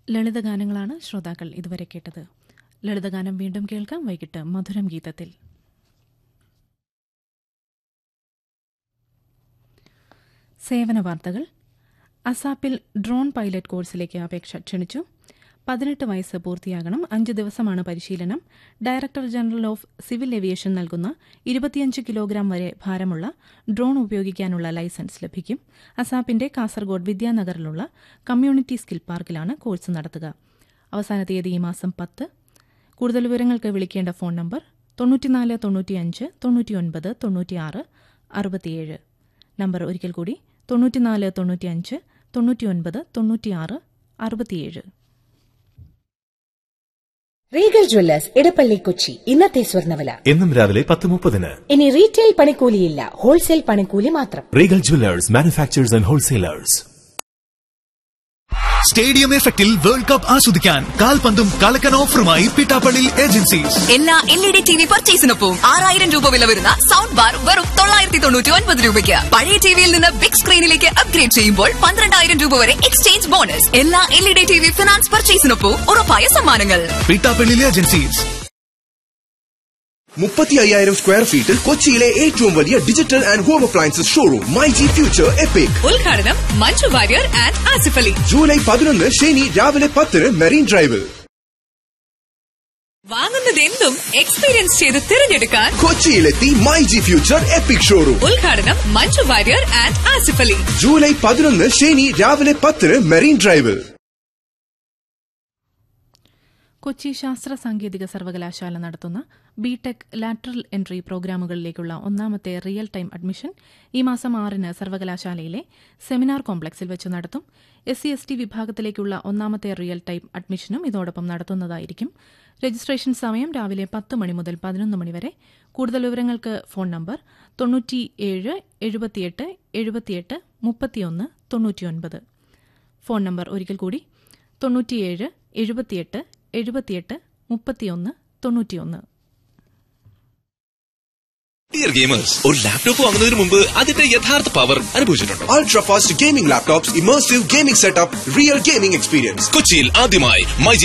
ലളിതഗാനങ്ങളാണ് ശ്രോതാക്കൾ ഇതുവരെ കേട്ടത് ലളിതഗാനം വീണ്ടും കേൾക്കാം വൈകിട്ട് മധുരം ഗീതത്തിൽ സേവന വാർത്തകൾ അസാപ്പിൽ ഡ്രോൺ പൈലറ്റ് കോഴ്സിലേക്ക് അപേക്ഷ ക്ഷണിച്ചു പതിനെട്ട് വയസ്സ് പൂർത്തിയാകണം അഞ്ച് ദിവസമാണ് പരിശീലനം director general of civil aviation നൽകുന്ന ഇരുപത്തിയഞ്ച് കിലോഗ്രാം വരെ ഭാരമുള്ള ഡ്രോൺ ഉപയോഗിക്കാനുള്ള ലൈസൻസ് ലഭിക്കും അസാപ്പിന്റെ കാസർഗോഡ് വിദ്യാനഗറിലുള്ള കമ്മ്യൂണിറ്റി സ്കിൽ പാർക്കിലാണ് കോഴ്സ് നടത്തുക അവസാന തീയതി ഈ മാസം പത്ത് കൂടുതൽ വിവരങ്ങൾക്ക് വിളിക്കേണ്ട ഫോൺ നമ്പർ തൊണ്ണൂറ്റിനാല് തൊണ്ണൂറ്റിയഞ്ച് തൊണ്ണൂറ്റിയൊൻപത് തൊണ്ണൂറ്റിയാറ് അറുപത്തിയേഴ് നമ്പർ ഒരിക്കൽ കൂടി തൊണ്ണൂറ്റിനാല് തൊണ്ണൂറ്റിയഞ്ച് തൊണ്ണൂറ്റിയൊൻപത് തൊണ്ണൂറ്റിയാറ് അറുപത്തിയേഴ് റീഗൽ ജ്വല്ലേഴ്സ് ഇടപ്പള്ളി കൊച്ചി ഇന്നത്തെ സ്വർണ്ണവില എന്നും രാവിലെ പത്ത് മുപ്പതിന് ഇനി റീറ്റെയിൽ പണിക്കൂലിയില്ല ഹോൾസെയിൽ പണിക്കൂലി മാത്രം Regal jewellers manufacturers and wholesalers stadium എഫക്റ്റിൽ വേൾഡ് കപ്പ് ആസ്വദിക്കാൻ കാൽപന്തും കളക്കൻ ഓഫറുമായി പിട്ടാപ്പള്ളി ഏജൻസീസ് എല്ലാ L E D T V പർച്ചേസിനൊപ്പം ആറായിരം രൂപ വില വരുന്ന സൗണ്ട് ബാർ വെറും തൊള്ളായിരത്തി തൊണ്ണൂറ്റി ഒൻപത് രൂപയ്ക്ക് പഴയ ടിവിയിൽ നിന്ന് ബിഗ് സ്ക്രീനിലേക്ക് അപ്ഗ്രേഡ് ചെയ്യുമ്പോൾ പന്ത്രണ്ടായിരം രൂപ വരെ എക്സ്ചേഞ്ച് ബോണസ് എല്ലാ L E D T V finance പർച്ചേസിനൊപ്പം ഉറപ്പായ സമ്മാനങ്ങൾ പിട്ടാപ്പള്ളി ഏജൻസീസ് മുപ്പത്തി അയ്യായിരം സ്ക്വയർ ഫീറ്റിൽ കൊച്ചിയിലെ ഏറ്റവും വലിയ digital and home appliances showroom my G future epic ഉദ്ഘാടനം മഞ്ജു വാര്യർ ആൻഡ് ആസിഫ് അലി ജൂലൈ പതിനൊന്ന് ശനി രാവിലെ പത്തിന് മെറീൻ ഡ്രൈവിൽ വാങ്ങുന്നത് എന്തും എക്സ്പീരിയൻസ് ചെയ്ത് തിരഞ്ഞെടുക്കാൻ കൊച്ചിയിലെത്തി my G future epic showroom ഉദ്ഘാടനം മഞ്ജു വാര്യർ ആൻഡ് ആസിഫ് അലി ജൂലൈ പതിനൊന്ന് ശനി രാവിലെ പത്തിന് മെറീൻ ഡ്രൈവിൽ കൊച്ചി ശാസ്ത്ര സാങ്കേതിക സർവകലാശാല നടത്തുന്ന ബിടെക് ലാറ്ററൽ എൻട്രി പ്രോഗ്രാമുകളിലേക്കുള്ള ഒന്നാമത്തെ റിയൽ ടൈം അഡ്മിഷൻ ഈ മാസം ആറിന് സർവകലാശാലയിലെ സെമിനാർ കോംപ്ലക്സിൽ വെച്ച് നടത്തും എസ് സി എസ് ടി വിഭാഗത്തിലേക്കുള്ള ഒന്നാമത്തെ റിയൽ ടൈം അഡ്മിഷനും ഇതോടൊപ്പം നടത്തുന്നതായിരിക്കും രജിസ്ട്രേഷൻ സമയം രാവിലെ പത്ത് മണി മുതൽ പതിനൊന്ന് മണി വരെ കൂടുതൽ വിവരങ്ങൾക്ക് ഫോൺ നമ്പർ തൊണ്ണൂറ്റിയേഴ് എഴുപത്തിയെട്ട് എഴുപത്തിയെട്ട് മുപ്പത്തിയൊന്ന് തൊണ്ണൂറ്റിയൊൻപത് ഫോൺ നമ്പർ ഒരിക്കൽ കൂടി തൊണ്ണൂറ്റിയേഴ് എഴുപത്തിയെട്ട് എഴുപത്തിയെട്ട് മുപ്പത്തിയൊന്ന് തൊണ്ണൂറ്റിയൊന്ന് ഡിയർ ഗെയിമേഴ്സ് ഒരു ലാപ്ടോപ്പ് വാങ്ങുന്നതിന് മുമ്പ് അതിന്റെ യഥാർത്ഥ പവർ അനുഭവിച്ചിട്ടുണ്ടോ ultra fast gaming laptops immersive gaming setup real gaming experience കൊച്ചിയിൽ ആദ്യമായി മൈ